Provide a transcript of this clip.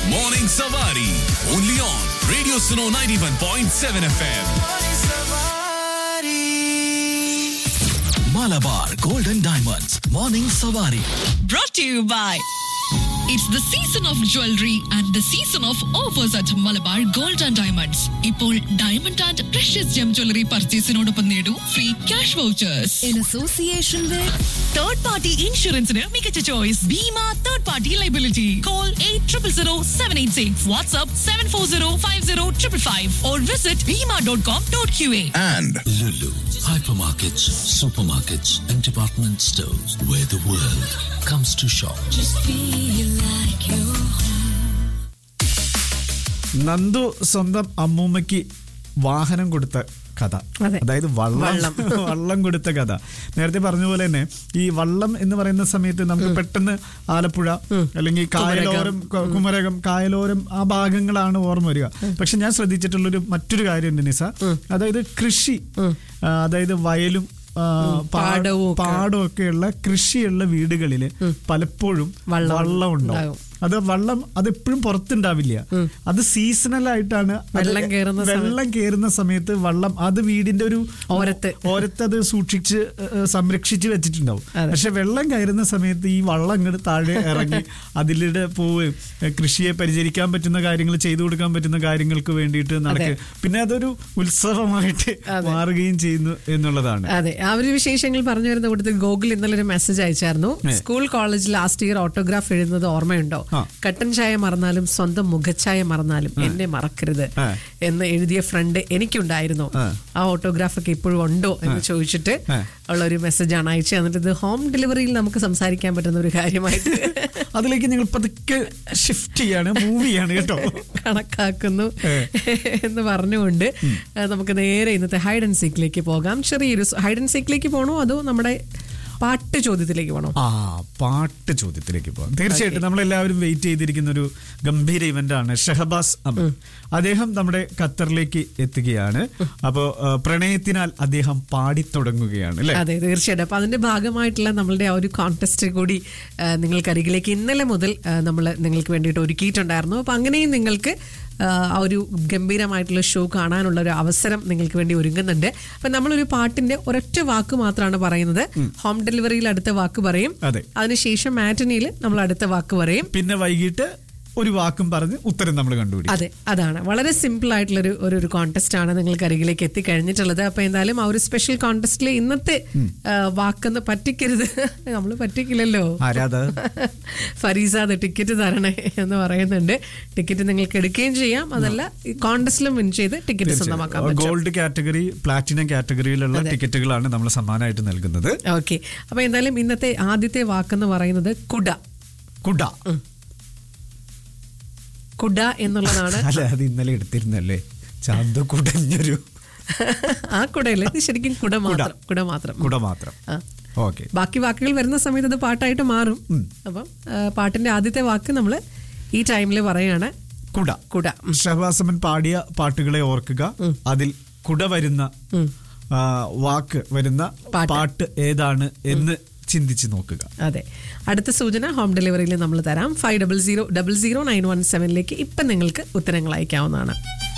Morning Savari. Only on Radio Suno 91.7 FM. Malabar Golden Diamonds. Morning Savari. brought to you by It's the season of jewelry and the season of offers at Malabar Gold and Diamonds. ഇപ്പോൾ diamond and precious gem jewellery പർച്ചേസിനോടൊപ്പം നേടൂ free cash vouchers in association with third party ഇൻഷുറൻസിന് മികച്ച choice Bhima third party liability call eight triple zero seven eight six WhatsApp seven four zero five zero triple five or visit Bhima dot com dot Q A And Lulu, hypermarkets, supermarkets, and department stores where the world comes to shop. Nandu സ്വന്തം അമ്മൂമ്മയ്ക്ക് വാഹനം കൊടുത്ത കഥ അതെ. അതായത് വള്ളം വള്ളം കൊടുത്ത കഥ നേരത്തെ പറഞ്ഞ പോലെ തന്നെ ഈ വള്ളം എന്ന് പറയുന്ന സമയത്ത് നമുക്ക് പെട്ടെന്ന് ആലപ്പുഴ അല്ലെങ്കിൽ കായലോരം ക- കുമരകം കായലോരം ആ ഭാഗങ്ങളാണ് ഓർമ്മ വരിക പക്ഷെ ഞാൻ ശ്രദ്ധിച്ചിട്ടുള്ളൊരു മറ്റൊരു കാര്യമുണ്ട് നിസ അതായത് കൃഷി ആ, അതായത് വയലും ആ, പാ- പാടവും ഒക്കെ. പാടമൊക്കെയുള്ള കൃഷിയുള്ള വീടുകളിൽ പലപ്പോഴും വള്ളം വള്ളം ഉണ്ടാവും ഉണ്ടാകും. അത് വള്ളം അത് എപ്പോഴും പുറത്തുണ്ടാവില്ല അത് സീസണൽ ആയിട്ടാണ് അത് വെള്ളം കേറുന്ന സമയത്ത്. വെള്ളം കയറുന്ന സമയത്ത് വള്ളം അത് വീടിന്റെ ഒരു ഓരത്ത്. ഓരത്ത് അത് സൂക്ഷിച്ച് ഏഹ്, സംരക്ഷിച്ച് വെച്ചിട്ടുണ്ടാവും അതെ. പക്ഷെ വെള്ളം കയറുന്ന സമയത്ത് ഈ വള്ളം അങ്ങോട്ട് താഴെ ഇറങ്ങി അതിലൂടെ പോവുകയും ഏഹ്, കൃഷിയെ പരിചരിക്കാൻ പറ്റുന്ന കാര്യങ്ങൾ ചെയ്തു കൊടുക്കാൻ പറ്റുന്ന കാര്യങ്ങൾക്ക് വേണ്ടിയിട്ട് നടക്കുക പിന്നെ അതൊരു ഉത്സവമായിട്ട് മാറുകയും ചെയ്യുന്നു എന്നുള്ളതാണ് അതെ ആ ഒരു വിശേഷങ്ങൾ പറഞ്ഞു വരുന്ന കൂട്ടത്തിൽ ഗൂഗിൾ ഇന്നലെ ഒരു മെസ്സേജ് അയച്ചായിരുന്നു ഏ. School college last year autograph എഴുതുന്നത് ഓർമ്മയുണ്ടോ ആ. കട്ടൻ ചായ മറന്നാലും സ്വന്തം മുഖച്ഛായ മറന്നാലും എന്നെ മറക്കരുത് ആ. എന്ന് എഴുതിയ ഫ്രണ്ട് എനിക്കുണ്ടായിരുന്നു ആ. ആ ഓട്ടോഗ്രാഫ് ഒക്കെ ഇപ്പോഴും ഉണ്ടോ എന്ന് ചോദിച്ചിട്ട് ആ. ഉള്ള ഒരു മെസ്സേജ് ആണ് അയച്ചു തന്നിട്ട് ഇത് ഹോം ഡെലിവറിയിൽ നമുക്ക് സംസാരിക്കാൻ പറ്റുന്ന ഒരു കാര്യമായിട്ട് അതിലേക്ക് നിങ്ങൾ പതുക്കെ ഷിഫ്റ്റ് ചെയ്യാണ് മൂവ് ചെയ്യാണ് കേട്ടോ കണക്കാക്കുന്നു ഏ. എന്ന് പറഞ്ഞുകൊണ്ട് ആ, നമുക്ക് നേരെ ഇന്നത്തെ ഹൈഡ് ആൻഡ് സീക്കിലേക്ക് പോകാം ചെറിയൊരു ഹൈഡ് ആൻഡ് സീക്കിലേക്ക് പോകണോ അതോ നമ്മുടെ പാട്ട് ചോദ്യത്തിലേക്ക് പോകണോ ആ പാട്ട് ചോദ്യത്തിലേക്ക് പോകാം തീർച്ചയായിട്ടും നമ്മളെല്ലാവരും വെയിറ്റ് ചെയ്തിരിക്കുന്ന ഒരു ഗംഭീര ഇവന്റ് ആണ് ഷഹബാസ് അമൻ അദ്ദേഹം നമ്മുടെ ഖത്തറിലേക്ക് എത്തുകയാണ് അപ്പോ ആ, പ്രണയത്തിനാൽ അദ്ദേഹം പാടിത്തുടങ്ങുകയാണ് അല്ലെ അതെ തീർച്ചയായിട്ടും അപ്പൊ അതിന്റെ ഭാഗമായിട്ടുള്ള നമ്മളുടെ ആ ഒരു കോൺടെസ്റ്റ് കൂടി ആ, നിങ്ങൾക്കരികിലേക്ക് ഇന്നലെ മുതൽ നമ്മൾ നിങ്ങൾക്ക് വേണ്ടിയിട്ട് ഒരുക്കിയിട്ടുണ്ടായിരുന്നു അപ്പൊ അങ്ങനെയും നിങ്ങൾക്ക് ആ, ആ ഒരു ഗംഭീരമായിട്ടുള്ള ഷോ കാണാനുള്ള ഒരു അവസരം നിങ്ങൾക്ക് വേണ്ടി ഒരുങ്ങുന്നുണ്ട് അപ്പൊ നമ്മളൊരു പാട്ടിന്റെ ഒരൊറ്റ വാക്ക് മാത്രമാണ് പറയുന്നത് ഹോം ഡെലിവറിയിൽ അടുത്ത വാക്ക് പറയും അതെ. അതിനുശേഷം മാറ്റനിയിൽ നമ്മൾ അടുത്ത വാക്ക് പറയും പിന്നെ വൈകിട്ട് ഒരു വാക്കും പറഞ്ഞ് ഉത്തരം നമ്മൾ കണ്ടുപിടിക്കും അതെ അതാണ് വളരെ സിമ്പിൾ ആയിട്ടുള്ള ഒരു ഒരു കോൺടെസ്റ്റ് ആണ് നിങ്ങൾക്ക് അരികിലേക്ക് എത്തിക്കഴിഞ്ഞിട്ടുള്ളത് അപ്പൊ എന്തായാലും ആ ഒരു സ്പെഷ്യൽ കോൺടെസ്റ്റിലെ ഇന്നത്തെ ആ, വാക്കൊന്ന് പറ്റിക്കരുത് നമ്മൾ പറ്റിക്കില്ലല്ലോ ആരാധ ഫരീസാദ് ടിക്കറ്റ് തരണേ എന്ന് പറയുന്നുണ്ട് ടിക്കറ്റ് നിങ്ങൾക്ക് എടുക്കുകയും ചെയ്യാം അതല്ല ഈ കോൺടെസ്റ്റിലും വിൻ ചെയ്ത് ടിക്കറ്റ് സ്വന്തമാക്കാൻ പറ്റും ഗോൾഡ് കാറ്റഗറി പ്ലാറ്റിനം കാറ്റഗറിയിലുള്ള ടിക്കറ്റുകളാണ് നമ്മൾ സമ്മാനമായിട്ട് നൽകുന്നത് ഓക്കെ അപ്പൊ എന്തായാലും ഇന്നത്തെ ആദ്യത്തെ വാക്കെന്ന് പറയുന്നത് കുട കുട കുട എന്നുള്ളതാണ് അല്ല അത് ഇന്നലെ എടുത്തിരുന്നല്ലേ ചാന്തു കുടഞ്ഞൊരു ആ കുടയല്ലേ ഇത് ശരിക്കും കുട മാത്രം കുട മാത്രം കുട മാത്രം ആ. ഓക്കെ ബാക്കി വാക്കുകൾ വരുന്ന സമയത്ത് അത് പാട്ടായിട്ട് മാറും അപ്പം ആ, പാട്ടിന്റെ ആദ്യത്തെ വാക്ക് നമ്മൾ ഈ ടൈമിൽ പറയാണ് കുട കുട ഷഹബാസമൻ പാടിയ പാട്ടുകളെ ഓർക്കുക അതിൽ കുട വരുന്ന ആ, വാക്ക് വരുന്ന പാട്ട്. പാട്ട് ഏതാണ് എന്ന് ചിന്തിച്ച് നോക്കുക അതെ അടുത്ത സൂചന ഹോം ഡെലിവറിയിൽ നമ്മൾ തരാം five double zero double zero nine one സെവനിലേക്ക് ഇപ്പം നിങ്ങൾക്ക് ഉത്തരങ്ങൾ അയക്കാവുന്നതാണ്